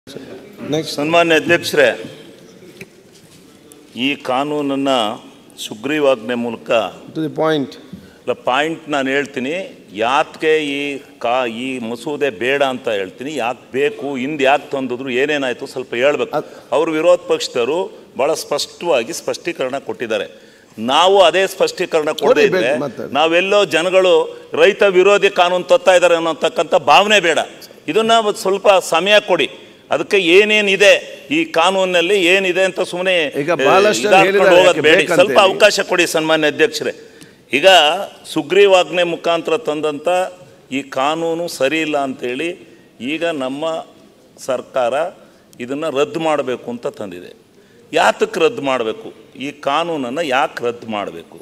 Next ಸನ್ಮಾನ್ಯ ಅಧ್ಯಕ್ಷರೇ ಈ ಕಾನೂನನ್ನು ಸುಗ್ರೀವಾಜ್ಞೆ ಮೂಲಕ ಟು ದಿ ಪಾಯಿಂಟ್ ಇಲ್ಲ ಪಾಯಿಂಟ್ ನಾನು ಹೇಳ್ತೀನಿ ಯಾಕೆ ಈ ಕಾ ಈ ಮಸೂದೆ ಬೇಡ ಅಂತ ಹೇಳ್ತೀನಿ ಯಾಕೆ ಬೇಕು ಹಿಂದೆ ಯಾಕೆ ತಂದಿದ್ರು ಏನೇನಾಯಿತು ಸ್ವಲ್ಪ ಹೇಳ್ಬೇಕು ಅದ್- ಅವರು ವಿರೋಧ ಪಕ್ಷದವರು ಭಾಳ ಸ್ಪಷ್ಟವಾಗಿ ಸ್ಪಷ್ಟೀಕರಣ ಕೊಟ್ಟಿದ್ದಾರೆ ನಾವು ಅದೇ ಸ್ಪಷ್ಟೀಕರಣ ಕೊಡದೇ ಇದ್ರೆ ಬೇಕು ಮಾತಾಡಿ. ನಾವೆಲ್ಲೋ ಜನಗಳು ರೈತ ವಿರೋಧಿ ಕಾನೂನು ತತ್ತಾ ಇದ್ದಾರೆ ಅನ್ನೋತಕ್ಕಂಥ ಭಾವನೆ ಬೇಡ ಇದನ್ನ ಒಂದ್ ಸ್ವಲ್ಪ ಸಮಯ ಕೊಡಿ ಅದಕ್ಕೆ ಏನೇನಿದೆ ಈ ಕಾನೂನಿನಲ್ಲಿ ಏನಿದೆ ಅಂತ ಸುಮ್ಮನೆ ಈಗ ಬಹಳಷ್ಟು ಇದಾಗ್ಕೊಂಡು ಹೇಳಿದ್ದಾರೆ ಹೋಗೋದು ಯಾಕೆ ಬೇಡಿ ಬೇಕಂತ ಸ್ವಲ್ಪ ಹೇಳಿ. ಅವಕಾಶ ಕೊಡಿ ಸನ್ಮಾನ್ಯ ಅಧ್ಯಕ್ಷರೇ ಈಗ ಸುಗ್ರೀವಾಜ್ಞೆ ಮುಖಾಂತರ ತಂದಂಥ ಈ ಕಾನೂನು ಸರಿ ಇಲ್ಲ ಅಂತೇಳಿ ಈಗ ನಮ್ಮ ಸರ್ಕಾರ ಇದನ್ನು ರದ್ದು ಮಾಡಬೇಕು ಅಂತ ತಂದಿದೆ ಯಾತಕ್ಕೆ ರದ್ದು ಮಾಡಬೇಕು ಈ ಕಾನೂನನ್ನು ಯಾಕೆ ರದ್ದು ಮಾಡಬೇಕು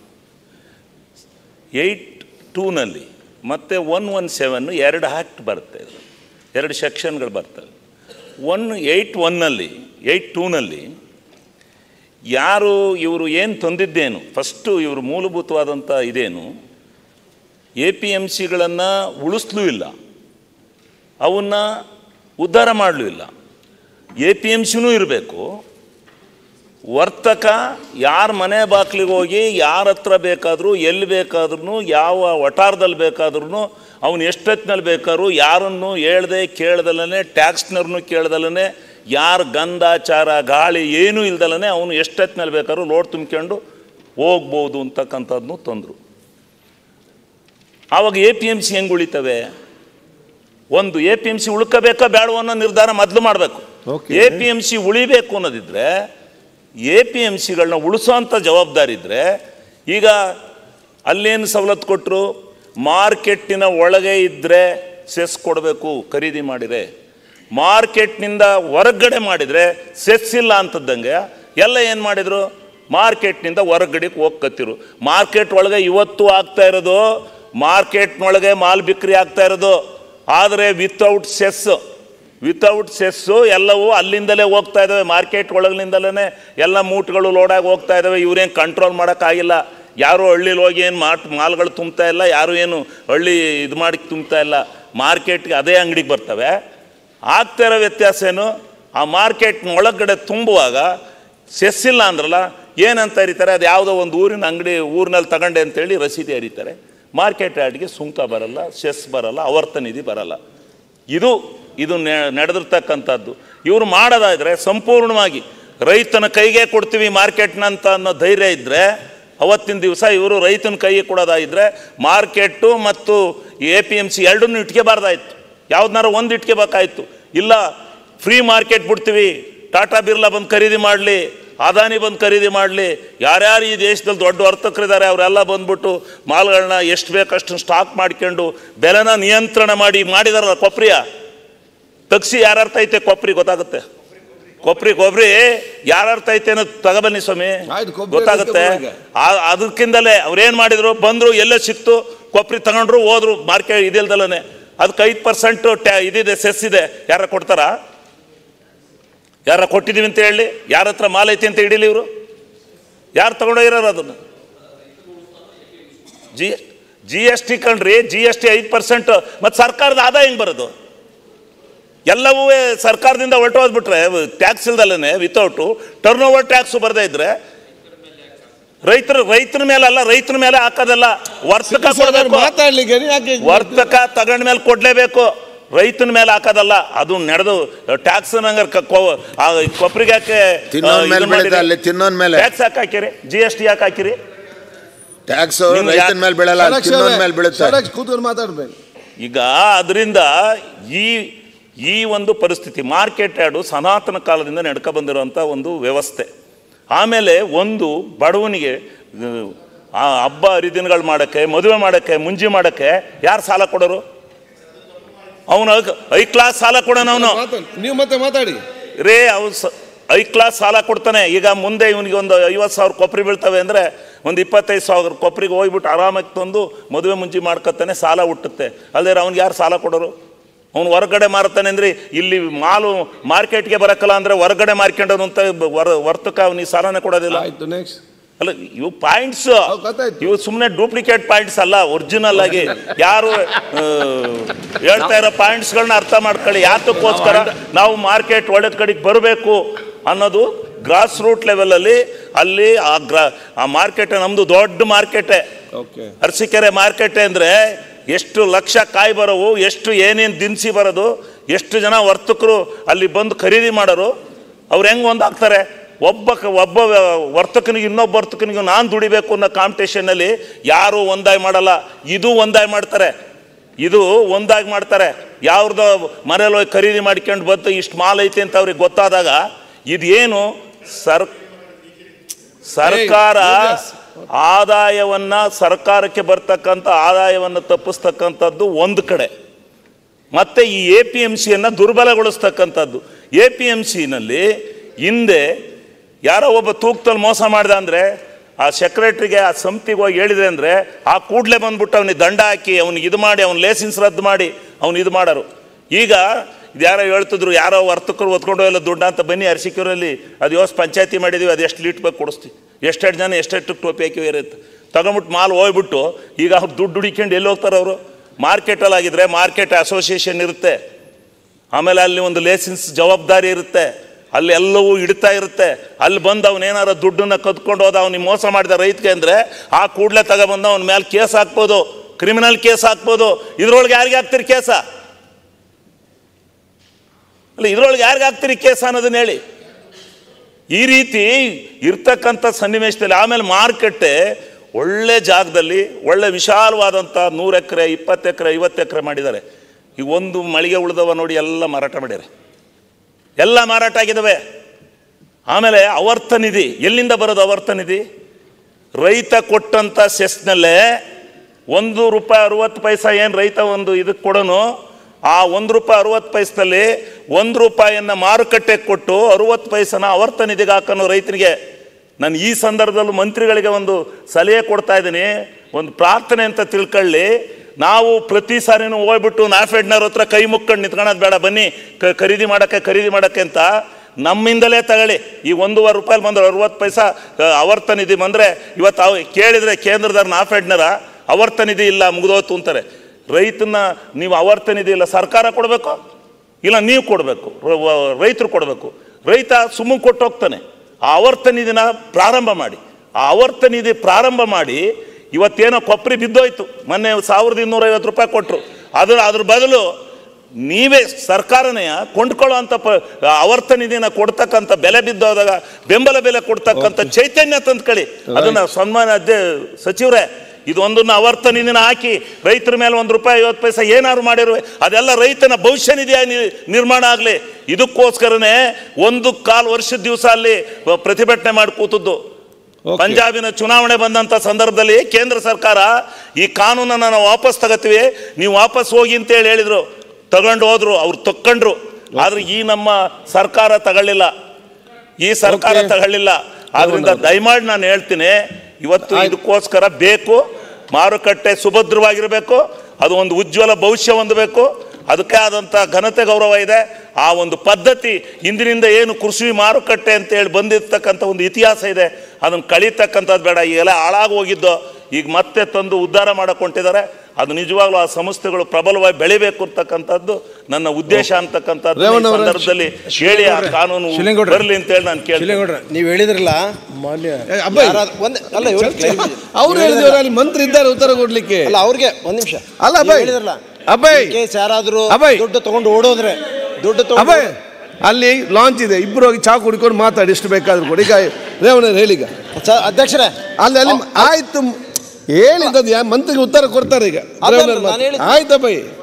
ಏಯ್ಟ್ ಟೂನಲ್ಲಿ ಮತ್ತು ಒನ್ ಒನ್ ಸೆವೆನ್ನು ಎರಡು ಆ್ಯಕ್ಟ್ ಬರುತ್ತೆ ಇದು. ಎರಡು ಸೆಕ್ಷನ್ಗಳು ಬರ್ತವೆ ಒನ್ ಏಯ್ಟ್ ಒನ್ನಲ್ಲಿ ಏಯ್ಟ್ ಟೂನಲ್ಲಿ ಯಾರು ಇವರು ಏನು ತಂದಿದ್ದೇನು ಫಸ್ಟು ಇವರು ಮೂಲಭೂತವಾದಂಥ ಇದೇನು ಎ ಪಿ ಎಮ್ ಸಿಗಳನ್ನು ಉಳಿಸ್ಲೂ ಇಲ್ಲ ಅವನ್ನ ಉದ್ಧಾರ ಮಾಡಲೂ ಇಲ್ಲ ಎ ಪಿ ಎಮ್ ಸಿನೂ ಇರಬೇಕು ವರ್ತಕ ಯಾರ ಮನೆ ಬಾಗಿಲಿಗೆ ಹೋಗಿ ಯಾರ ಹತ್ರ ಬೇಕಾದರೂ ಎಲ್ಲಿ ಬೇಕಾದ್ರೂ ಯಾವ ವಟಾರದಲ್ಲಿ ಬೇಕಾದ್ರೂ ಅವನು ಎಷ್ಟೊತ್ತಿನಲ್ಲಿ ಬೇಕಾದ್ರೂ ಯಾರನ್ನು ಹೇಳ್ದೆ ಕೇಳ್ದಲೇ ಟ್ಯಾಕ್ಸ್ನವ್ರನ್ನೂ ಕೇಳ್ದಲೇ ಯಾರ ಗಂಧಾಚಾರ ಗಾಳಿ ಏನೂ ಇಲ್ದಲೇ ಅವನು ಎಷ್ಟೊತ್ತಿನಲ್ಲಿ ಬೇಕಾದ್ರೂ ಲೋಡ್ ತುಂಬ್ಕೊಂಡು ಹೋಗ್ಬೋದು ಅಂತಕ್ಕಂಥದ್ದನ್ನು ತಂದರು ಆವಾಗ ಎ ಪಿ ಎಮ್ ಸಿ ಹೆಂಗೆ ಉಳಿತವೆ ಒಂದು ಎ ಪಿ ಎಮ್ ಸಿ ಉಳ್ಕೋಬೇಕಾ ಬೇಡವೋ ಅನ್ನೋ ನಿರ್ಧಾರ ಮೊದಲು ಮಾಡಬೇಕು Okay. A P M C ಉಳಿಬೇಕು ಅನ್ನೋದಿದ್ರೆ ಎ ಪಿ ಎಮ್ ಸಿಗಳನ್ನ ಉಳಿಸೋಂಥ ಜವಾಬ್ದಾರಿ ಇದ್ದರೆ ಈಗ ಅಲ್ಲೇನು ಸವಲತ್ತು ಕೊಟ್ಟರು ಮಾರ್ಕೆಟ್ಟಿನ ಒಳಗೆ ಇದ್ದರೆ ಸೆಸ್ ಕೊಡಬೇಕು ಖರೀದಿ ಮಾಡಿದರೆ ಮಾರ್ಕೆಟ್ನಿಂದ ಹೊರಗಡೆ ಮಾಡಿದರೆ ಸೆಸ್ ಇಲ್ಲ ಅಂತದ್ದಂಗೆ ಎಲ್ಲ ಏನು ಮಾಡಿದರು ಮಾರ್ಕೆಟ್ನಿಂದ ಹೊರಗಡೆಗೆ ಹೋಗ್ಕತ್ತಿರು ಮಾರ್ಕೆಟ್ ಒಳಗೆ ಇವತ್ತು ಆಗ್ತಾ ಇರೋದು ಮಾರ್ಕೆಟ್ನೊಳಗೆ ಮಾಲ್ ಬಿಕ್ರಿ ಆಗ್ತಾ ಇರೋದು ಆದರೆ ವಿತೌಟ್ ಸೆಸ್ ವಿತೌಟ್ ಸೆಸ್ಸು ಎಲ್ಲವೂ ಅಲ್ಲಿಂದಲೇ ಹೋಗ್ತಾ ಇದ್ದಾವೆ ಮಾರ್ಕೆಟ್ ಒಳಗಿನಿಂದಲೇ ಎಲ್ಲ ಮೂಟ್ಗಳು ಲೋಡಾಗಿ ಹೋಗ್ತಾ ಇದ್ದಾವೆ ಇವ್ರೇನು ಕಂಟ್ರೋಲ್ ಮಾಡೋಕ್ಕಾಗಿಲ್ಲ ಯಾರು ಹಳ್ಳಿಲಿ ಹೋಗಿ ಏನು ಮಾಟ್ ಮಾಲ್ಗಳು ತುಂಬ್ತಾ ಇಲ್ಲ ಯಾರು ಏನು ಹಳ್ಳಿ ಇದು ಮಾಡಿ ತುಂಬ್ತಾ ಇಲ್ಲ ಮಾರ್ಕೆಟ್ಗೆ ಅದೇ ಅಂಗಡಿಗೆ ಬರ್ತವೆ ಆಗ್ತಾ ಇರೋ ವ್ಯತ್ಯಾಸ ಏನು ಆ ಮಾರ್ಕೆಟ್ನ ಒಳಗಡೆ ತುಂಬುವಾಗ ಸೆಸ್ ಇಲ್ಲ ಅಂದ್ರಲ್ಲ ಏನಂತ ಹರಿತಾರೆ ಅದು ಯಾವುದೋ ಒಂದು ಊರಿನ ಅಂಗಡಿ ಊರಿನಲ್ಲಿ ತಗೊಂಡೆ ಅಂತೇಳಿ ರಸೀದಿ ಹರಿತಾರೆ ಮಾರ್ಕೆಟ್ ಯಾರ್ಡ್ಗೆ ಸುಂಕ ಬರಲ್ಲ ಸೆಸ್ ಬರಲ್ಲ ಆವರ್ತ ನಿಧಿ ಬರಲ್ಲ ಇದು ಇದು ನೆ- ನಡೆದಿರ್ತಕ್ಕಂಥದ್ದು ಇವರು ಮಾಡೋದಾದರೆ ಸಂಪೂರ್ಣವಾಗಿ ರೈತನ ಕೈಗೆ ಕೊಡ್ತೀವಿ ಮಾರ್ಕೆಟ್ನಂತ ಅನ್ನೋ ಧೈರ್ಯ ಇದ್ದರೆ ಅವತ್ತಿನ ದಿವಸ ಇವರು ರೈತನ ಕೈಗೆ ಕೊಡೋದಾಗಿದ್ದರೆ ಮಾರ್ಕೆಟ್ಟು ಮತ್ತು ಎ ಪಿ ಎಮ್ ಸಿ ಎರಡನ್ನೂ ಇಟ್ಕೋಬಾರ್ದಾಯ್ತು ಯಾವ್ದನ್ನಾರು ಒಂದು ಇಟ್ಕೋಬೇಕಾಯ್ತು ಇಲ್ಲ ಫ್ರೀ ಮಾರ್ಕೆಟ್ ಬಿಡ್ತೀವಿ ಟಾಟಾ ಬಿರ್ಲಾ ಬಂದು ಖರೀದಿ ಮಾಡಲಿ ಅದಾನಿ ಬಂದು ಖರೀದಿ ಮಾಡಲಿ ಯಾರ್ಯಾರು ಈ ದೇಶದಲ್ಲಿ ದೊಡ್ಡ ವರ್ತಕರಿದ್ದಾರೆ ಅವರೆಲ್ಲ ಬಂದ್ಬಿಟ್ಟು ಮಾಲ್ಗಳನ್ನ ಎಷ್ಟು ಬೇಕಷ್ಟು ಸ್ಟಾಕ್ ಮಾಡ್ಕೊಂಡು ಬೆಲೆನ ನಿಯಂತ್ರಣ ಮಾಡಿ ಮಾಡಿದಾರಲ್ಲ ಕೊಪ್ರಿಯ ತಗ್ಸಿ ಯಾರರ್ಥ ಐತೆ ಕೊಪ್ರಿ ಗೊತ್ತಾಗುತ್ತೆ ಕೊಪ್ರಿ ಕೊಬ್ರಿ ಯಾರರ್ಥ ಐತೆ ಅನ್ನೋದು ತಗೊಬನ್ನಿ ಸ್ವಾಮಿ ಆಯ್ತು, ಕೊಬ್ರಿ ಗೊತ್ತಾಗುತ್ತೆ ಅದಕ್ಕೆ ಆ- ಅದಕ್ಕಿಂದಲೇ ಅವ್ರೇನು ಮಾಡಿದ್ರು ಬಂದರು ಎಲ್ಲೇ ಸಿಕ್ತು ಕೊಪ್ರಿ ತಗೊಂಡ್ರು ಹೋದ್ರು ಮಾರ್ಕೆಟ್ ಇದಿಲ್ದಲೇ ಅದಕ್ಕೆ ಐದು ಪರ್ಸೆಂಟ್ ಟ್ಯಾ ಇದಿದೆ ಸೆಸ್ ಇದೆ ಯಾರ ಕೊಡ್ತಾರಾ ಯಾರ ಕೊಟ್ಟಿದ್ದೀವಿ ಅಂತ ಹೇಳಿ ಯಾರ ಹತ್ರ ಮಾಲ್ ಐತಿ ಅಂತ ಹಿಡೀಲಿ ಇವರು ಯಾರು ತಗೊಂಡೋಗಿರೋರು ಅದನ್ನು ಜಿ ಜಿ ಎಸ್ ಟಿ ಕಣ್ರಿ ಜಿ ಎಸ್ ಟಿ ಐದು ಪರ್ಸೆಂಟ್ ಮತ್ತು ಸರ್ಕಾರದ ಆದಾಯ ಹೆಂಗೆ ಬರೋದು ಎಲ್ಲವೂ ಸರ್ಕಾರದಿಂದ ಹೊರಟೋದ್ಬಿಟ್ರೆ ಟ್ಯಾಕ್ಸ್ ಇಲ್ದಲ್ಲೇ ವಿತೌಟು ಟರ್ನ್ ಓವರ್ ಟ್ಯಾಕ್ಸು ಬರದೇ ಇದ್ರೆ ರೈತರ ರೈತರ ಮೇಲೆ ಅಲ್ಲ ರೈತರ ಮೇಲೆ ಹಾಕೋದಲ್ಲ ವರ್ತಕ ಕೊಡಬೇಕು ಮಾತಾಡ್ಲಿಕ್ಕೆ ಯಾಕೆ ವರ್ತಕ ತಗೊಂಡ ಮೇಲೆ ಕೊಡ್ಲೇಬೇಕು ರೈತನ ಮೇಲೆ ಹಾಕೋದಲ್ಲ ಅದು ನಡೆದು ಟ್ಯಾಕ್ಸ್ ನಂಗೆ ಕೊಪ್ಪರಿಗೆ ಯಾಕೆ ತಿನ್ನೋನ್ ಮೇಲೆ ಬೀಳುತ್ತೆ ಅಲ್ಲಿ ತಿನ್ನೋನ್ ಮೇಲೆ ಟ್ಯಾಕ್ಸ್ ಯಾಕೆ ಹಾಕಿರಿ ಜಿ ಎಸ್ ಟಿ ಯಾಕೆ ಹಾಕಿರಿ ಟ್ಯಾಕ್ಸ್ ನಿಮ್ಗೆ ರೈತನ ಯಾ- ಮೇಲೆ ಬೀಳಲ್ಲ ಅಲ್ಲಿ ತಿನ್ನೋನ್ ಮೇಲೆ ಬೀಳುತ್ತೆ ಕೂತ್ಕೊಂಡು ಮಾತಾಡ್ಬೇಕು ಈಗ ಅದರಿಂದ ಈ ಈ ಒಂದು ಪರಿಸ್ಥಿತಿ ಮಾರ್ಕೆಟ್ ಯಾರ್ಡು ಸನಾತನ ಕಾಲದಿಂದ ನಡ್ಕೊ ಬಂದಿರುವಂಥ ಒಂದು ವ್ಯವಸ್ಥೆ ಆಮೇಲೆ ಒಂದು ಬಡವನಿಗೆ ಅಹ್, ಆ ಹಬ್ಬ ಹರಿದಿನಗಳು ಮಾಡೋಕ್ಕೆ ಮದುವೆ ಮಾಡೋಕ್ಕೆ ಮುಂಜಿ ಮಾಡೋಕ್ಕೆ ಯಾರು ಸಾಲ ಕೊಡೋರು ಅವನು ಐ ಕ್ಲಾಸ್ ಸಾಲ ಕೊಡೋನು ಅವನು ಮಾತಾಡಿ ನೀವು ಮತ್ತೆ ಮಾತಾಡಿ ರೇ ಅವ್ನು ಸ ಐ ಕ್ಲಾಸ್ ಸಾಲ ಕೊಡ್ತಾನೆ ಈಗ ಮುಂದೆ ಇವನಿಗೆ ಒಂದು ಐವತ್ತು ಸಾವಿರ ಕೊಪ್ಪರಿ ಬೀಳ್ತವೆ ಅಂದರೆ ಒಂದು ಇಪ್ಪತ್ತೈದು ಸಾವಿರ ಕೊಪ್ಪರಿಗೆ ಹೋಗ್ಬಿಟ್ಟು ಆರಾಮಾಗಿ ತಂದು ಮದುವೆ ಮುಂಚೆ ಮಾಡ್ಕೊತಾನೆ ಸಾಲ ಹುಟ್ಟುತ್ತೆ ಅಲ್ಲದೆ ಅವ್ನಿಗೆ ಯಾರು ಸಾಲ ಕೊಡೋರು ಅವ್ನು ಹೊರಗಡೆ ಮಾರ್ತಾನೆ ಅಂದರೆ ಇಲ್ಲಿ ಮಾಲು ಮಾರ್ಕೆಟ್ಗೆ ಬರಕ್ಕಲ್ಲ ಅಂದರೆ ಹೊರಗಡೆ ಮಾರ್ಕೊಂಡವನು ಅಂತ ವರ ವರ್ತಕ ಅವನಿಗೆ ಸಾಲನೇ ಕೊಡೋದಿಲ್ಲ ಆಯ್ತು ನೆಕ್ಸ್ಟ್ ಅಲ್ಲ ಇವು ಪಾಯಿಂಟ್ಸ್ ಹೌದು, ಗೊತ್ತಾಯ್ತು. ಇವು ಸುಮ್ಮನೆ ಡೂಪ್ಲಿಕೇಟ್ ಪಾಯಿಂಟ್ಸ್ ಅಲ್ಲ ಒರಿಜಿನಲ್ ಆಗಿ ಯಾರು ಆ, ಹೇಳ್ತಾ ಇರೋ ಪಾಯಿಂಟ್ಸ್ಗಳನ್ನ ಅರ್ಥ ಮಾಡ್ಕೊಳ್ಳಿ ಯಾತಕ್ಕೋಸ್ಕರ ನಾವು ಮಾರ್ಕೆಟ್ ಒಳ್ಳೆ ಕಡೆಗೆ ಬರಬೇಕು ಅನ್ನೋದು ಗ್ರಾಸ್ ರೂಟ್ ಲೆವೆಲಲ್ಲಿ ಅಲ್ಲಿ ಆ ಗ್ರಾ ಆ ಮಾರ್ಕೆಟ್ ನಮ್ಮದು ದೊಡ್ಡ ಮಾರ್ಕೆಟೇ ಓಕೆ ಅರಸೀಕೆರೆ ಮಾರ್ಕೆಟ್ ಅಂದರೆ ಎಷ್ಟು ಲಕ್ಷ ಕಾಯಿ ಬರೋವು ಎಷ್ಟು ಏನೇನು ದಿನಸಿ ಬರೋದು ಎಷ್ಟು ಜನ ವರ್ತಕರು ಅಲ್ಲಿ ಬಂದು ಖರೀದಿ ಮಾಡೋರು ಅವ್ರು ಹೆಂಗೆ ಒಂದಾಗ್ತಾರೆ ಒಬ್ಬ ಕ- ಒಬ್ಬ ವ್ಯ- ವರ್ತಕನಿಗೆ ಇನ್ನೊಬ್ಬ ವರ್ತಕನಿಗೆ ನಾನು ದುಡಿಬೇಕು ಅನ್ನೋ ಕಾಂಪಿಟೇಷನ್ನಲ್ಲಿ ಯಾರು ಒಂದಾಗಿ ಮಾಡಲ್ಲ ಇದು ಒಂದಾಗಿ ಮಾಡ್ತಾರೆ ಇದು ಒಂದಾಗಿ ಮಾಡ್ತಾರೆ ಯಾವ್ದು ಮನೇಲಿ ಹೋಗಿ ಖರೀದಿ ಮಾಡ್ಕೊಂಡು ಬಂತು ಇಷ್ಟು ಮಾಲ್ ಐತಿ ಅಂತ ಅವ್ರಿಗೆ ಗೊತ್ತಾದಾಗ ಇದೇನು ಸರ್ ಸರ್ಕಾರ ಆದಾಯವನ್ನ ಸರ್ಕಾರಕ್ಕೆ ಬರ್ತಕ್ಕಂಥ ಆದಾಯವನ್ನು ತಪ್ಪಿಸ್ತಕ್ಕಂಥದ್ದು ಒಂದು ಕಡೆ ಮತ್ತೆ ಈ ಎ ಪಿ ಎಮ್ ಸಿಯನ್ನು ದುರ್ಬಲಗೊಳಿಸ್ತಕ್ಕಂಥದ್ದು ಎ ಪಿ ಎಮ್ ಸಿನಲ್ಲಿ ಹಿಂದೆ ಯಾರೋ ಒಬ್ಬ ತೂಕದಲ್ಲಿ ಮೋಸ ಮಾಡ್ದ ಅಂದರೆ ಆ ಸೆಕ್ರೆಟ್ರಿಗೆ ಆ ಸಮಿತಿಗೆ ಹೋಗಿ ಹೇಳಿದೆ ಅಂದರೆ ಆ ಕೂಡಲೇ ಬಂದ್ಬಿಟ್ಟು ಅವನಿಗೆ ದಂಡ ಹಾಕಿ ಅವ್ನಿಗೆ ಇದು ಮಾಡಿ ಅವ್ನ ಲೈಸೆನ್ಸ್ ರದ್ದು ಮಾಡಿ ಅವ್ನು ಇದು ಮಾಡೋರು ಈಗ ಇದು ಯಾರೋ ಹೇಳ್ತಿದ್ರು ಯಾರೋ ವರ್ತಕರು ಒತ್ಕೊಂಡು ಎಲ್ಲ ದುಡ್ಡು ಅಂತ ಬನ್ನಿ ಅರಸಿಕೆರಲ್ಲಿ ಅದು ಯೋಸ್ ಪಂಚಾಯತಿ ಮಾಡಿದೀವಿ ಅದು ಎಷ್ಟು ಲೀಟ್ ಬೇಕು ಕೊಡಿಸ್ತೀವಿ ಎಷ್ಟೆಷ್ಟು ಜನ ಎಷ್ಟೆಷ್ಟು ಟೋಪಿ ಹಾಕಿ ಇರುತ್ತೆ ತಗೊಂಬಿಟ್ಟು ಮಾಲ್ ಹೋಗ್ಬಿಟ್ಟು ಈಗ ಅವ್ರು ದುಡ್ಡು ಹುಡಿಕೊಂಡು ಎಲ್ಲಿ ಹೋಗ್ತಾರೆ ಅವರು ಮಾರ್ಕೆಟಲ್ಲಿ ಆಗಿದ್ರೆ ಮಾರ್ಕೆಟ್ ಅಸೋಸಿಯೇಷನ್ ಇರುತ್ತೆ ಆಮೇಲೆ ಅಲ್ಲಿ ಒಂದು ಲೈಸೆನ್ಸ್ ಜವಾಬ್ದಾರಿ ಇರುತ್ತೆ ಅಲ್ಲಿ ಎಲ್ಲವೂ ಇಡ್ತಾ ಇರುತ್ತೆ ಅಲ್ಲಿ ಬಂದು ಅವನೇನಾರ ದುಡ್ಡನ್ನ ಕದ್ಕೊಂಡು ಹೋದ ಅವ್ನಿಗೆ ಮೋಸ ಮಾಡಿದ ರೈತಗೆ ಅಂದರೆ ಆ ಕೂಡಲೇ ತಗೊಬಂದು ಅವನ ಮೇಲೆ ಕೇಸ್ ಹಾಕ್ಬೋದು ಕ್ರಿಮಿನಲ್ ಕೇಸ್ ಹಾಕ್ಬೋದು ಇದ್ರೊಳಗೆ ಯಾರಿಗೆ ಹಾಕ್ತೀರಿ ಕೇಸ ಅಲ್ಲ ಇದ್ರೊಳಗೆ ಯಾರಿಗೆ ಹಾಕ್ತೀರಿ ಕೇಸ್ ಅನ್ನೋದನ್ನ ಹೇಳಿ ಈ ರೀತಿ ಇರ್ತಕ್ಕಂಥ ಸನ್ನಿವೇಶದಲ್ಲಿ ಆಮೇಲೆ ಮಾರ್ಕೆಟ್ಟೆ ಒಳ್ಳೆ ಜಾಗದಲ್ಲಿ ಒಳ್ಳೆ ವಿಶಾಲವಾದಂಥ ನೂರು ಎಕರೆ ಇಪ್ಪತ್ತು ಎಕರೆ ಐವತ್ತು ಎಕರೆ ಮಾಡಿದ್ದಾರೆ ಈಗ ಒಂದು ಮಳಿಗೆ ಉಳಿದವ ನೋಡಿ ಎಲ್ಲ ಮಾರಾಟ ಮಾಡ್ಯಾರೆ ಎಲ್ಲ ಮಾರಾಟ ಆಗಿದ್ದಾವೆ ಆಮೇಲೆ ಆವರ್ತ ನಿಧಿ ಎಲ್ಲಿಂದ ಬರೋದು ಆವರ್ತ ನಿಧಿ ರೈತ ಕೊಟ್ಟಂಥ ಸೆಸ್ನಲ್ಲೇ ಒಂದು ರೂಪಾಯಿ ಅರುವತ್ತು ಪೈಸಾ ಏನು ರೈತ ಒಂದು ಇದಕ್ಕೆ ಕೊಡೋನು ಆ ಒಂದು ರೂಪಾಯಿ ಅರುವತ್ತು ಪೈಸದಲ್ಲಿ ಒಂದು ರೂಪಾಯಿಯನ್ನು ಮಾರುಕಟ್ಟೆಗೆ ಕೊಟ್ಟು ಅರುವತ್ತು ಪೈಸನ ಆವರ್ತ ನಿಧಿಗೆ ಹಾಕೋನು ರೈತನಿಗೆ ನಾನು ಈ ಸಂದರ್ಭದಲ್ಲೂ ಮಂತ್ರಿಗಳಿಗೆ ಒಂದು ಸಲಹೆ ಕೊಡ್ತಾ ಇದ್ದೀನಿ ಒಂದು ಪ್ರಾರ್ಥನೆ ಅಂತ ತಿಳ್ಕೊಳ್ಳಿ ನಾವು ಪ್ರತಿ ಸಾರಿನೂ ಹೋಗ್ಬಿಟ್ಟು ನಾಫೆಡ್ನವ್ರ ಹತ್ರ ಕೈ ಮುಕ್ಕೊಂಡು ನಿಂತ್ಕೊಳ್ಳೋದು ಬೇಡ ಬನ್ನಿ ಕ- ಖರೀದಿ ಮಾಡೋಕ್ಕೆ ಖರೀದಿ ಮಾಡೋಕ್ಕೆ ಅಂತ ನಮ್ಮಿಂದಲೇ ತಗೊಳ್ಳಿ ಈ ಒಂದೂವರೆ ರೂಪಾಯಿ ಬಂದ್ರೆ ಅರುವತ್ತು ಪೈಸಾ ಆ, ಆವರ್ತ ನಿಧಿ ಬಂದರೆ ಇವತ್ತು ಅವ್ ಕೇಳಿದರೆ ಕೇಂದ್ರದವ್ರ ನಾಫೆಡ್ನರ ಆವರ್ತ ನಿಧಿ ಇಲ್ಲ ಮುಗಿದೋತು ಅಂತಾರೆ ರೈತನ ನೀವು ಆವರ್ತ ನಿಧಿ ಇಲ್ಲ ಸರ್ಕಾರ ಕೊಡಬೇಕು ಇಲ್ಲ ನೀವು ಕೊಡಬೇಕು ರೈತರು ಕೊಡಬೇಕು ರೈತ ಸುಮ್ಮನೆ ಕೊಟ್ಟು ಹೋಗ್ತಾನೆ ಆ ಆವರ್ತ ನಿಧಿನ ಪ್ರಾರಂಭ ಮಾಡಿ ಆ ಆವರ್ತ ನಿಧಿ ಪ್ರಾರಂಭ ಮಾಡಿ ಇವತ್ತೇನೋ ಕೊಪ್ಪರಿ ಬಿದ್ದೋಯ್ತು ಮೊನ್ನೆ ಸಾವಿರದ ಇನ್ನೂರೈವತ್ತು ರೂಪಾಯಿ ಕೊಟ್ಟರು ಅದ್ರ ಅದ್ರ ಬದಲು ನೀವೇ ಸರ್ಕಾರನೇ ಕೊಂಡ್ಕೊಳ್ಳೋ ಅಂಥ ಪ ಆವರ್ತ ನಿಧಿನ ಕೊಡ್ತಕ್ಕಂಥ ಬೆಲೆ ಬಿದ್ದೋದಾಗ ಬೆಂಬಲ ಬೆಲೆ ಕೊಡ್ತಕ್ಕಂಥ ಚೈತನ್ಯ ತಂದ್ಕೊಳ್ಳಿ ಅದನ್ನ ಸನ್ಮಾನ ಅಧ್ಯ ಸಚಿವರೇ ಇದೊಂದನ್ನು ಆವರ್ತ ನಿಧಿನ ಹಾಕಿ ರೈತರ ಮೇಲೆ ಒಂದು ರೂಪಾಯಿ ಐವತ್ತು ಪೈಸೆ ಏನಾದ್ರು ಮಾಡಿರುವೆ ಅದೆಲ್ಲ ರೈತನ ಭವಿಷ್ಯ ನಿಧಿಯಾಗಿ ನಿ- ನಿರ್ಮಾಣ ಆಗಲಿ ಇದಕ್ಕೋಸ್ಕರನೇ ಒಂದು ಕಾಲು ವರ್ಷದ ದಿವಸ ಅಲ್ಲಿ ಪ್ರತಿಭಟನೆ ಮಾಡಿ ಕೂತದ್ದು Okay. ಪಂಜಾಬಿನ ಚುನಾವಣೆ ಬಂದಂಥ ಸಂದರ್ಭದಲ್ಲಿ ಕೇಂದ್ರ ಸರ್ಕಾರ ಈ ಕಾನೂನನ್ನು ನಾವು ವಾಪಸ್ ತಗೋತೀವಿ ನೀವು ವಾಪಸ್ ಹೋಗಿ ಅಂತೇಳಿ ಹೇಳಿದ್ರು ತಗೊಂಡು ಹೋದ್ರು ಅವ್ರು ತಕ್ಕೊಂಡ್ರು ಆದ್ರೆ ಈ ನಮ್ಮ ಸರ್ಕಾರ ತಗೊಳ್ಳಿಲ್ಲ ಈ ಸರ್ಕಾರ Okay. ತಗೊಳ್ಳಿಲ್ಲ ಆದ್ರಿಂದ ದಯಮಾಡಿ ನಾನು ಹೇಳ್ತೀನಿ ಇವತ್ತು ಆಯ್ತು. ಇದಕ್ಕೋಸ್ಕರ ಬೇಕು ಮಾರುಕಟ್ಟೆ ಸುಭದ್ರವಾಗಿರಬೇಕು ಅದು ಒಂದು ಉಜ್ವಲ ಭವಿಷ್ಯ ಹೊಂದಬೇಕು ಅದಕ್ಕೆ ಆದಂಥ ಘನತೆ ಗೌರವ ಇದೆ ಆ ಒಂದು ಪದ್ಧತಿ ಇಂದಿನಿಂದ ಏನು ಕೃಷಿ ಮಾರುಕಟ್ಟೆ ಅಂತೇಳಿ ಬಂದಿರ್ತಕ್ಕಂಥ ಒಂದು ಇತಿಹಾಸ ಇದೆ ಅದನ್ನು ಕಳೀತಕ್ಕಂಥದ್ದು ಬೇಡ ಈಗೆಲ್ಲ ಹಾಳಾಗಿ ಹೋಗಿದ್ದು ಈಗ ಮತ್ತೆ ತಂದು ಉದ್ಧಾರ ಮಾಡಕ್ಕೆ ಹೊಂಟಿದ್ದಾರೆ ಅದು ನಿಜವಾಗ್ಲೂ ಆ ಸಂಸ್ಥೆಗಳು ಪ್ರಬಲವಾಗಿ ಬೆಳಿಬೇಕು ಅಂತಕ್ಕಂಥದ್ದು ನನ್ನ ಉದ್ದೇಶ ಅಂತಕ್ಕಂಥದ್ದು ಈ ರೇವಣ್ಣ ಅವರೇ, ಸಂದರ್ಭದಲ್ಲಿ ಹೇಳಿ ಆ ಕಾನೂನು ಶಿಲಿಂಗೌಡ್ರೆ. ಬರಲಿ ಅಂತೇಳಿ ನಾನು ಕೇಳ್ತೀನಿ ಶಿಲೇಗೌಡ್ರ ನೀವು ಹೇಳಿದ್ರಲ್ಲ ಮಾನ್ಯ ಏ, ಅಬ್ಬಯ್ಯ. ಯಾರಾದ್- ಒಂದ್ ಅಲ್ಲ ಇವ್ರಿಗೆ clarify- ಅವ್ರು ಹೇಳಿದವರು ಅಲ್ಲಿ ಮಂತ್ರಿ ಇದ್ದಾರೆ ಉತ್ತರ ಕೊಡ್ಲಿಕ್ಕೆ ಅಲ್ಲ ಅವ್ರಿಗೆ ಒಂದ್ ನಿಮಿಷ ಅಲ್ಲ, ನೀವು ಅಭಯ್. ಹೇಳಿದ್ರಲ್ಲ ಅಭಯ್. ಕೇಸ್ ಯಾರಾದ್ರೂ ಅಭಯ್. ದುಡ್ಡು ತಗೊಂಡು ಓಡೋದ್ರೆ ದುಡ್ಡು ತಗೊಂಡು ಅಬ್ಬೇ ಅಲ್ಲಿ ಲಾಂಚ್ ಇದೆ ಇಬ್ರು ಹೋಗಿ ಚಾ ಕುಡ್ಕೊಂಡು ಮಾತಾಡಿ ಎಷ್ಟು ಬೇಕಾದ್ರೂ ಕೊಡಿ ಈಗ ರೇವಣ್ಣ ಹೇಳೀಗ ಸ- ಅಧ್ಯಕ್ಷರೇ ಅಲ್ಲಿ ಅಲ್ಲಿ ಆಯ್ತು ಹೇಳಿದ್ದದು ಯಾ ಮಂತ್ರಿಗೆ ಉತ್ತರ ಕೊಡ್ತಾರೆ ಈಗ ಅದಲ್ಲ, ರೇವಣ್ಣವ್ರು ನಾನು ಹೇಳಿದ್ದು. ಮಾತು. ಆಯ್ತಪ್ಪ